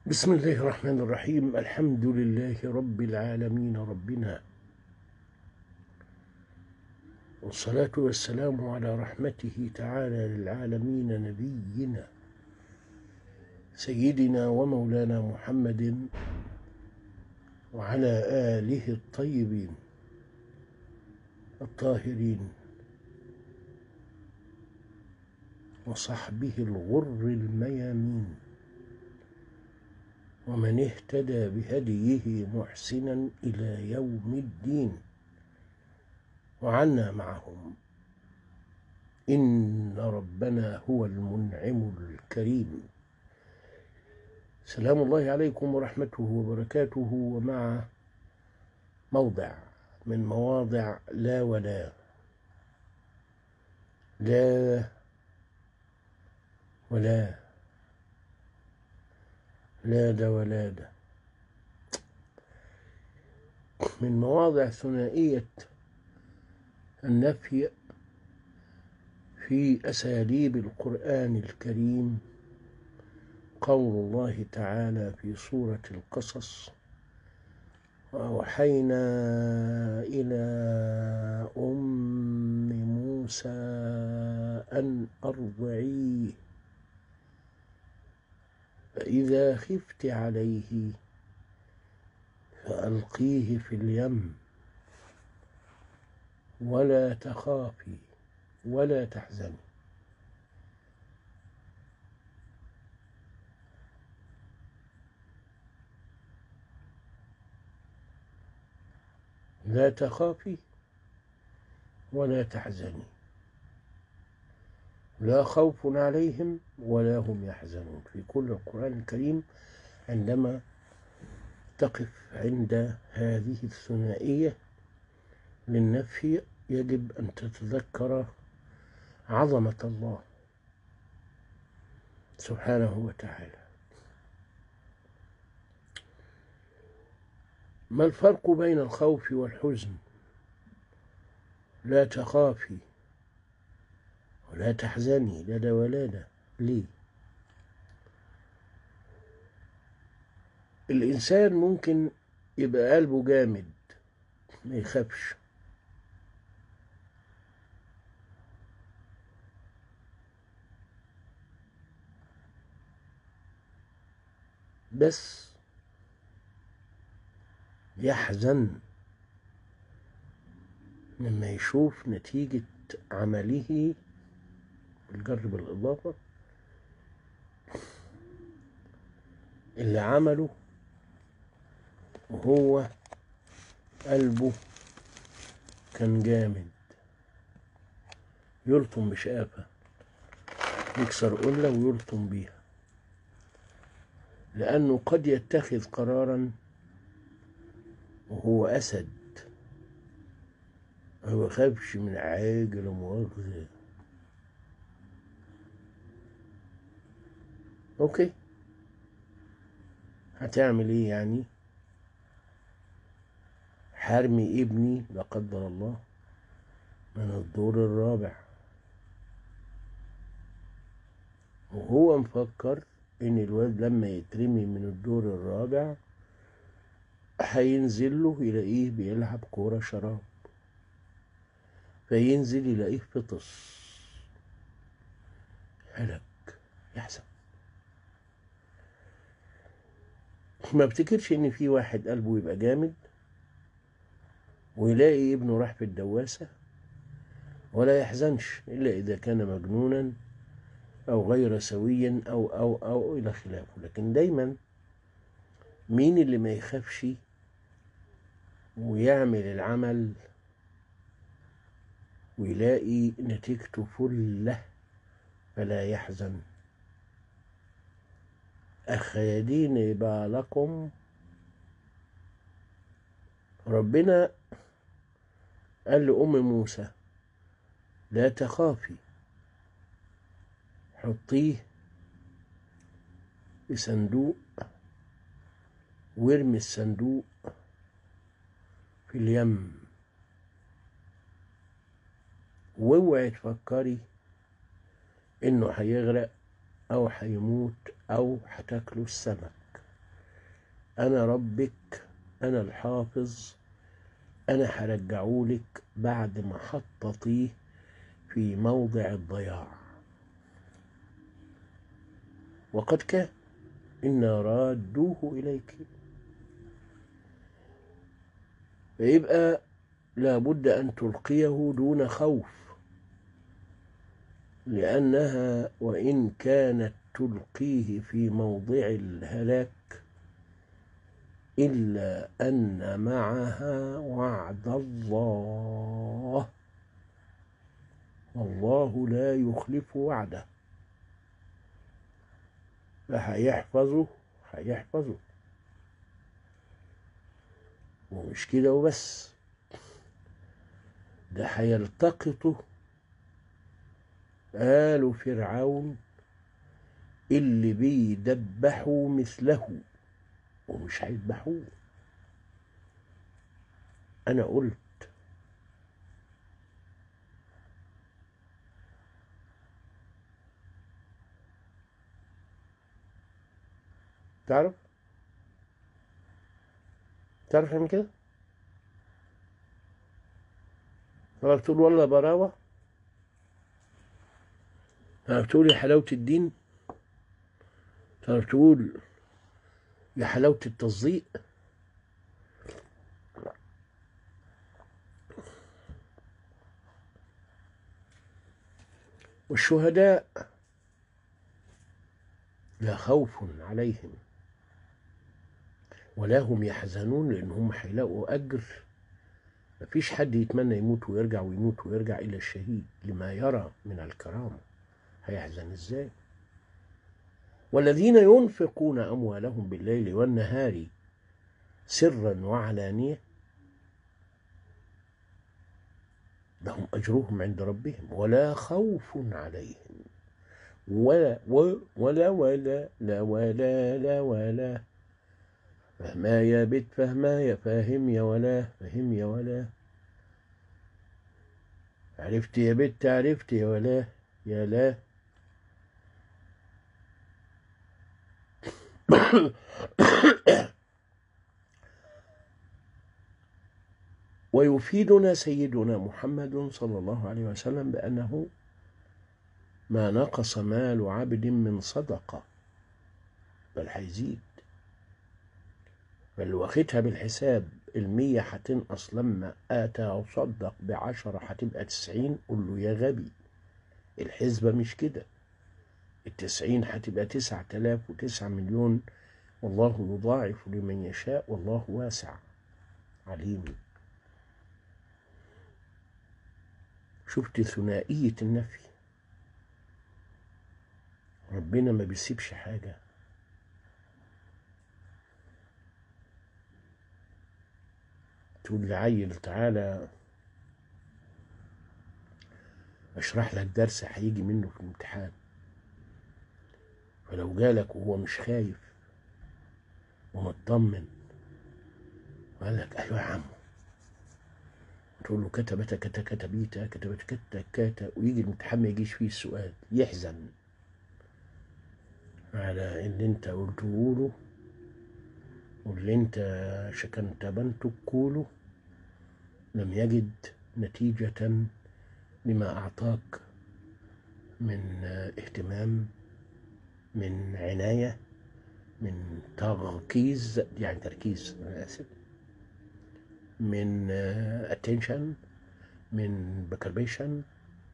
بسم الله الرحمن الرحيم الحمد لله رب العالمين ربنا والصلاة والسلام على رحمته تعالى للعالمين نبينا سيدنا ومولانا محمد وعلى آله الطيبين الطاهرين وصحبه الغر الميامين ومن اهتدى بهديه محسنا إلى يوم الدين وعنا معهم إن ربنا هو المنعم الكريم سلام الله عليكم ورحمته وبركاته ومع موضع من مواضع لا ولا لا ولا لا دا ولا دا من مواضع ثنائية النفي في أساليب القرآن الكريم قول الله تعالى في سورة القصص وأوحينا إلى أم موسى أن أرضعيه فإذا خفت عليه فألقيه في اليم ولا تخافي ولا تحزني لا تخافي ولا تحزني لا خوف عليهم ولا هم يحزنون في كل القرآن الكريم عندما تقف عند هذه الثنائية للنفي يجب أن تتذكر عظمة الله سبحانه وتعالى ما الفرق بين الخوف والحزن لا تخافي ولا تحزني لا ده ولا ده ليه الإنسان ممكن يبقى قلبه جامد ما يخافش بس يحزن لما يشوف نتيجة عمله الجر بالإضافة اللي عمله وهو قلبه كان جامد يلطم بشقافة يكسر قلة ويلطم بيها لأنه قد يتخذ قرارا وهو أسد ما خافش من عاجل مؤاخذة اوكي هتعمل ايه يعني حرمي ابني لا قدر الله من الدور الرابع وهو مفكر ان الواد لما يترمي من الدور الرابع هينزل له يلاقيه بيلعب كورة شراب فينزل يلاقيه فطس هلك يحسن ما افتكرش ان في واحد قلبه يبقى جامد ويلاقي ابنه راح في الدواسة ولا يحزنش إلا إذا كان مجنونا أو غير سويا أو أو أو إلى خلافه لكن دايما مين اللي ما يخافش ويعمل العمل ويلاقي نتيجته فلة فلا يحزن أخيدين بالكم ربنا قال لأم موسى لا تخافي حطيه في صندوق وارمي الصندوق في اليم واوعي تفكري انه هيغرق او هيموت او هتاكله السمك أنا ربك أنا الحافظ أنا هرجعهولك بعد ما حطتيه في موضع الضياع وقد كان إنا رادوه إليك فيبقى لابد أن تلقيه دون خوف لأنها وإن كانت تلقيه في موضع الهلاك إلا أن معها وعد الله والله لا يخلف وعده فهيحفظه هيحفظه ومش كده وبس ده هيلتقطه آل فرعون اللي بيدبحوا مثله ومش هيذبحوه أنا قلت تعرف تعرف من كده تعرف تقول والله براوة تعرف تقول يا حلاوة الدين تعرف تقول يا حلاوة التصديق والشهداء لا خوف عليهم ولا هم يحزنون لأن هم هيلاقوا أجر مفيش حد يتمنى يموت ويرجع ويموت ويرجع إلى الشهيد لما يرى من الكرامة هيحزن إزاي والذين ينفقون أموالهم بالليل والنهار سرا وعلانية لهم أجرهم عند ربهم ولا خوف عليهم ولا ولا ولا لا ولا لا ولا فهما يا بت فهما يا فاهم يا ولا فهم يا ولا عرفت يا بت عرفت يا ولا يا لا ويفيدنا سيدنا محمد صلى الله عليه وسلم بأنه ما نقص مال عبد من صدقة بل هيزيد بل واخدها بالحساب المية هتنقص لما آتى أو صدق بعشرة هتبقى تسعين قول له يا غبي الحسبة مش كده التسعين هتبقى تسعة آلاف وتسعة مليون والله يضاعف لمن يشاء والله واسع عليم شفت ثنائية النفي ربنا ما بيسيبش حاجة تقول لعيل تعالى اشرح لك درس هيجي منه في الامتحان فلو جالك وهو مش خايف ومطمن وقال لك ايوه يا عم تقول له كتبت كتا كتبيتا كتبت كتا كاتا ويجي الامتحان ما يجيش فيه السؤال يحزن على اللي انت قلته له واللي انت شكنت بنته كوله لم يجد نتيجة لما أعطاك من اهتمام من عناية من تركيز يعني تركيز أنا آسف من attention من بكربيشن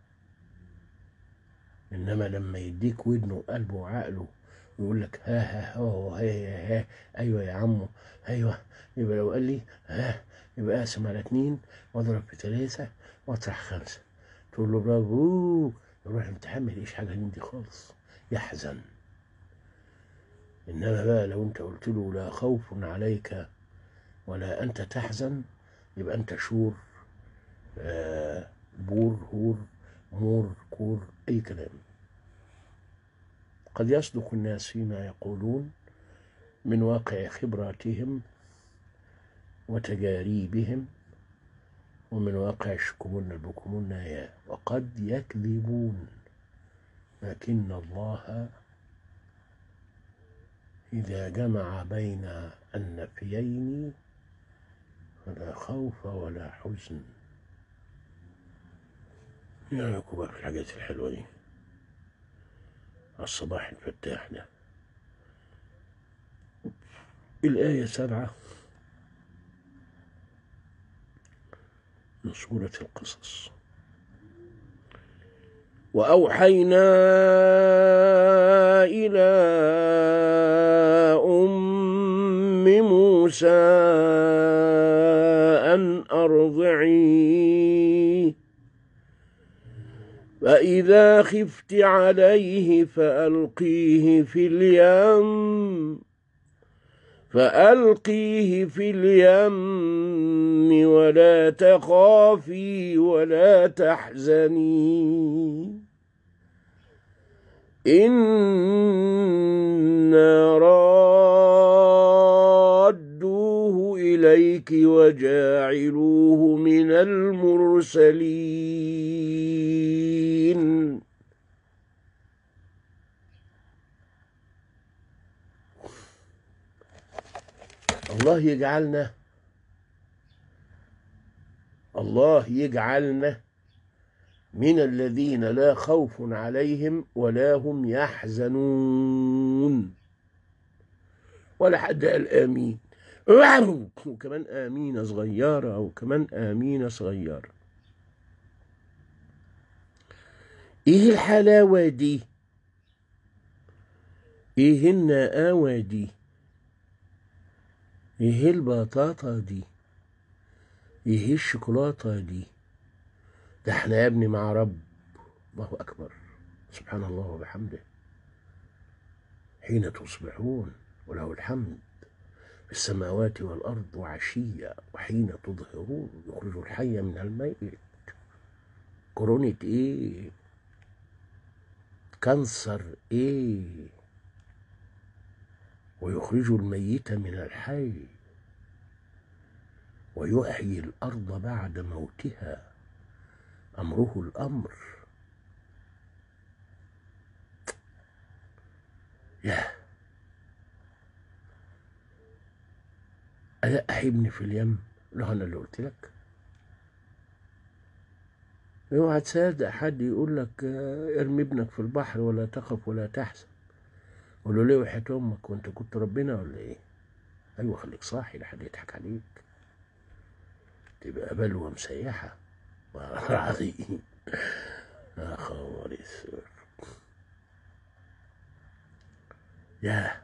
إنما لما يديك ودنه وقلبه وعقله ويقول لك ها ها هو ها ها ها ايوه يا عمو ايوه يبقى لو قال لي ها يبقى اقسم على اتنين واضرب في ثلاثة واطرح خمسة تقول له برافو يروح الامتحان ما يلاقيش حاجة من دي خالص يحزن انما بقى لو انت قلت له لا خوف عليك ولا انت تحزن يبقى انت شور آه بور هور مور كور اي كلام قد يصدق الناس فيما يقولون من واقع خبراتهم وتجاريبهم ومن واقع شكمون البكمون يا وقد يكذبون لكن الله إذا جمع بين النفيين فلا خوف ولا حزن يا رأيكم بقى في الحاجات الحلوة دي على الصباح الفتاح ده الآية سبعة من سورة القصص وأوحينا إلى أم موسى أن أرضعيه فإذا خفت عليه فألقيه في اليم فألقيه في اليم ولا تخافي ولا تحزني إنا رادوه إليك وجاعلوه من المرسلين الله يجعلنا الله يجعلنا من الذين لا خوف عليهم ولا هم يحزنون ولا حد قال آمين وكمان آمين صغيرة وكمان آمين صغيرة إيه الحلاوة دي إيه النقاوة دي ايه البطاطا دي ايه الشوكولاتة دي ده احنا يا ابني مع رب الله اكبر سبحان الله وبحمده حين تصبحون وله الحمد في السماوات والارض وعشية وحين تظهرون يخرج الحي من الميت كورونا ايه كانسر ايه ويخرج الميت من الحي ويحيي الارض بعد موتها امره الامر يا ألا أحبني في اليم له أنا اللي قلت لك اوعى تصدق حد يقول لك آه، ارمي ابنك في البحر ولا تخف ولا تحزن قول له ليه وحياة امك وانت كنت ربنا ولا ايه ايوه خليك صاحي لحد يضحك عليك تبقى بلوى مسيحة والله العظيم يا خبر اسود يا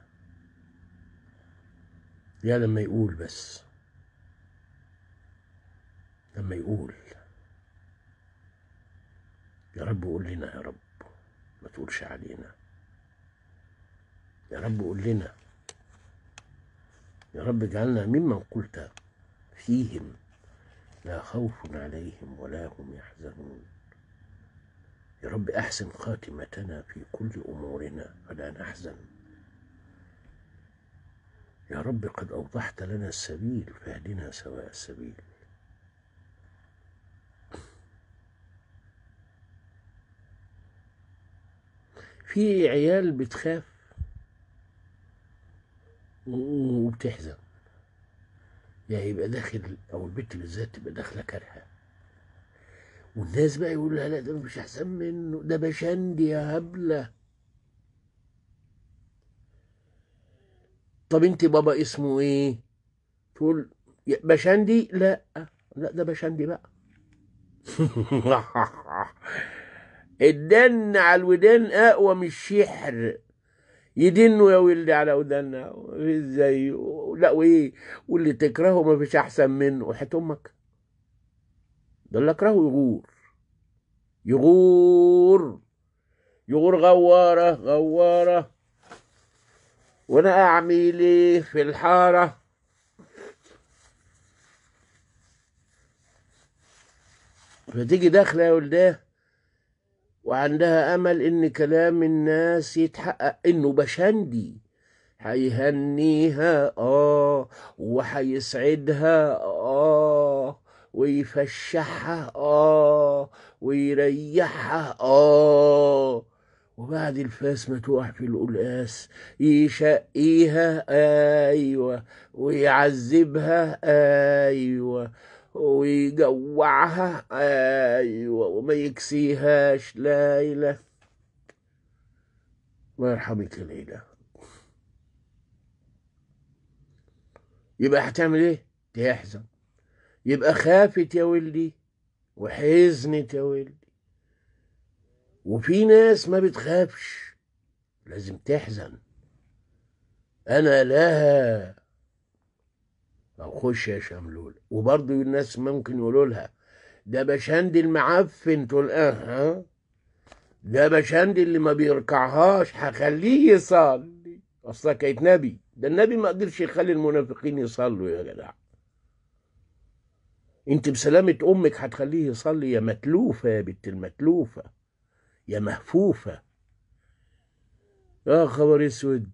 يا لما يقول بس لما يقول يا رب قول لنا يا رب ما تقولش علينا يا رب قول لنا يا رب اجعلنا ممن قلت فيهم لا خوف عليهم ولا هم يحزنون يا رب احسن خاتمتنا في كل امورنا فلا نحزن يا رب قد اوضحت لنا السبيل فاهدنا سواء السبيل في عيال بتخاف وبتحزن يعني يبقى داخل او البنت بالذات تبقى داخله كارهه والناس بقى يقول لها لا ده مش احسن منه ده بشندي يا هبله طب انت بابا اسمه ايه تقول يا بشندي لا لا ده بشندي بقى الدن على الودان اقوى من الشحر يدنوا يا ولدي على ودنا ازاي لا وايه واللي تكرهه ما فيش احسن منه وحياة امك ده اللي اكرهه يغور يغور يغور غوارة غوارة وانا اعمل ايه في الحارة فتيجي داخلة يا ولداه وعندها امل ان كلام الناس يتحقق انه بشندي هيهنيها اه وهيسعدها اه ويفشحها اه ويريحها اه وبعد الفاس ما تقع في القلقاس يشقيها ايوه ويعذبها ايوه ويجوعها ايوه وما يكسيهاش لا اله الله يرحمك يا ليلى يبقى هتعمل ايه تحزن يبقى خافت يا ولدي وحزنت يا ولدي وفي ناس ما بتخافش لازم تحزن انا لها او خش يا شملول وبرضه الناس ممكن يقولوا لها ده بشندي المعفن تقول اه ها ده بشندي اللي ما بيركعهاش هخليه يصلي اصلا كانت نبي ده النبي ما قدرش يخلي المنافقين يصلوا يا جدع انت بسلامة امك هتخليه يصلي يا متلوفة يا بنت المتلوفة يا مهفوفة يا خبر اسود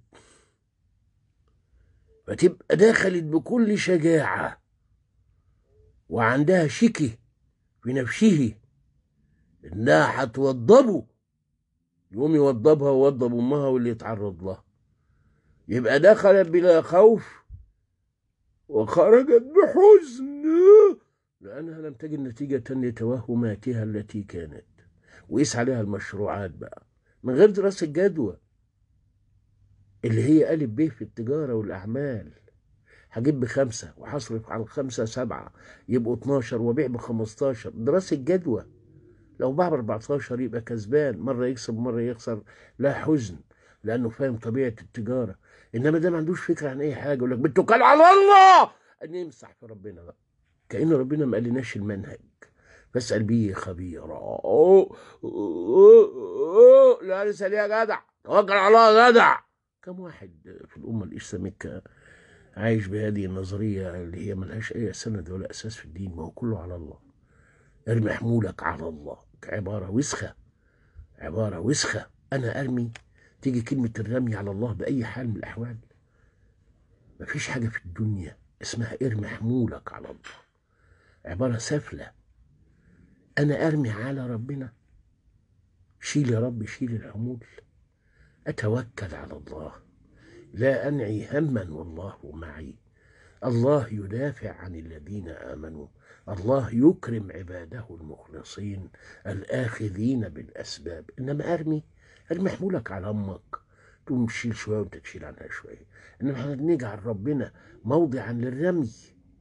فتبقى دخلت بكل شجاعة وعندها شكي في نفسه انها هتوضبه يقوم يوضبها ويوضب امها واللي يتعرض لها يبقى دخلت بلا خوف وخرجت بحزن لأنها لم تجد نتيجة لتوهماتها التي كانت وقيس عليها المشروعات بقى من غير دراسة جدوى اللي هي ألف ب في التجارة والأعمال هجيب بخمسة وهصرف على الخمسة سبعة يبقوا 12 وبيع ب 15 دراسة جدوى لو باع ب 14 يبقى كسبان مرة يكسب مرة يخسر لا حزن لأنه فاهم طبيعة التجارة إنما ده ما عندوش فكرة عن أي حاجة يقول لك بتوكل على الله أن يمسح في ربنا بقى كأن ربنا ما قالناش المنهج فاسأل به خبيرا أوه أوه أوه لا لسه ليه يا جدع توكل على الله يا جدع كم واحد في الأمة الإسلامية عايش بهذه النظرية اللي هي ملهاش أي سند ولا أساس في الدين ما هو كله على الله ارمي حمولك على الله عبارة وسخة عبارة وسخة أنا أرمي تيجي كلمة الرمي على الله بأي حال من الأحوال مفيش حاجة في الدنيا اسمها ارمي حمولك على الله عبارة سافلة أنا أرمي على ربنا شيل يا رب شيل الحمول أتوكل على الله لا أنعي هما والله معي الله يدافع عن الذين آمنوا الله يكرم عباده المخلصين الآخذين بالأسباب إنما أرمي ارمي حمولك على أمك تقوم تشيل شوية وأنت تشيل عنها شوية إنما احنا نجعل ربنا موضعا للرمي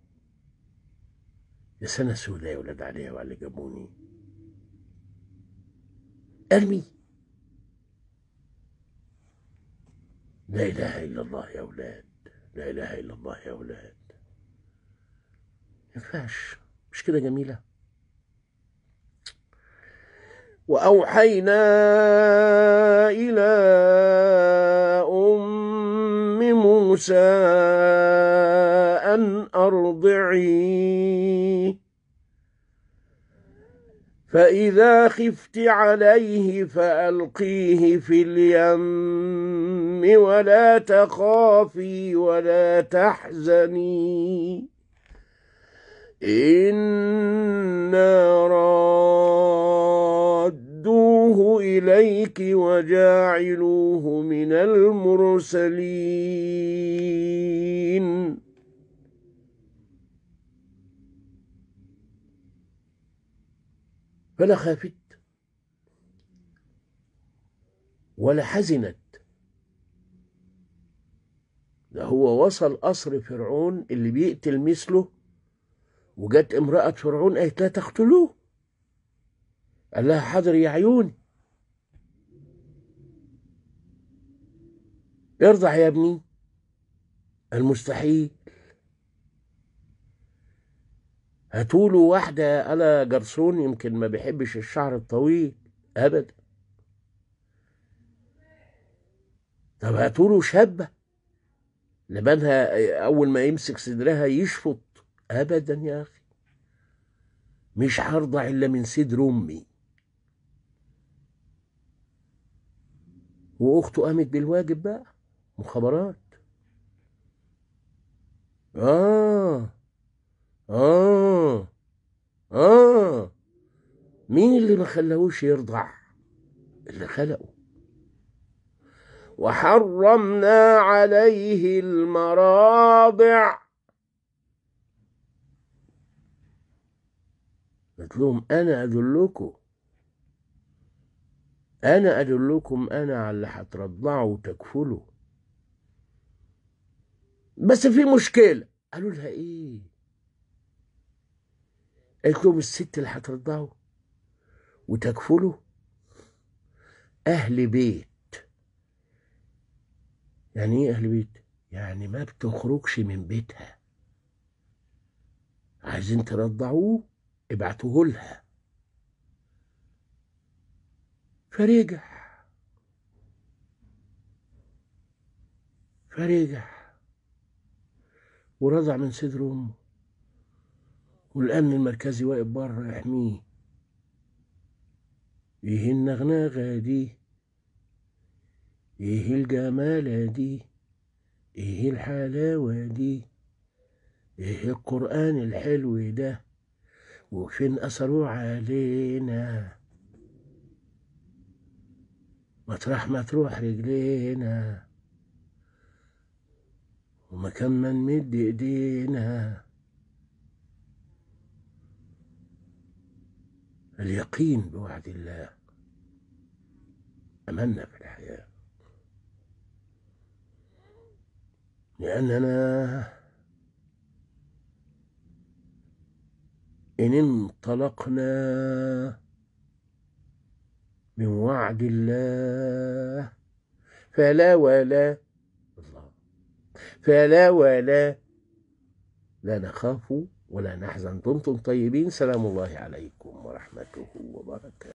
يا سنة سوداء يا ولاد عليها وعلى جابوني ارمي لا إله إلا الله يا أولاد لا إله إلا الله يا أولاد ينفعش مش كده جميلة وأوحينا إلى أم موسى أن أرضعيه فإذا خفت عليه فألقيه في اليم ولا تخافي ولا تحزني إنا رادوه إليك وجاعلوه من المرسلين فلا خافت ولا حزنت ده هو وصل قصر فرعون اللي بيقتل مثله وجت امرأة فرعون قالت لا تقتلوه قال لها حاضر يا عيوني ارضع يا ابني المستحيل هاتوله واحدة أنا جرسون يمكن ما بيحبش الشعر الطويل أبدا طب هاتوله شابة لبنها أول ما يمسك صدرها يشفط أبدا يا أخي مش هرضع إلا من صدر أمي وأخته قامت بالواجب بقى مخابرات آه آه آه مين اللي ما خلاهوش يرضع اللي خلقه وحرمنا عليه المراضع قلت لهم أنا أدلكم أنا أدلكم أنا على اللي هترضعوا وتكفلوا بس في مشكلة قالوا لها إيه قالت لهم الست اللي هترضعوا وتكفلوا أهل بيت يعني إيه أهل بيت؟ يعني ما بتخرجش من بيتها عايزين ترضعوه ابعتوه لها فرجع فرجع ورضع من صدر امه والامن المركزي واقف بره يحميه ايه النغنغه دي ايه الجمالة دي ايه الحلاوة دي ايه القرآن الحلو ده وفين أثروه علينا مطرح ما تروح رجلينا ومكان ما نمد ايدينا اليقين بوعد الله أمنا في الحياة لأننا إن انطلقنا من وعد الله فلا ولا الله فلا ولا لا نخاف ولا نحزن دمتم طيبين سلام الله عليكم ورحمته وبركاته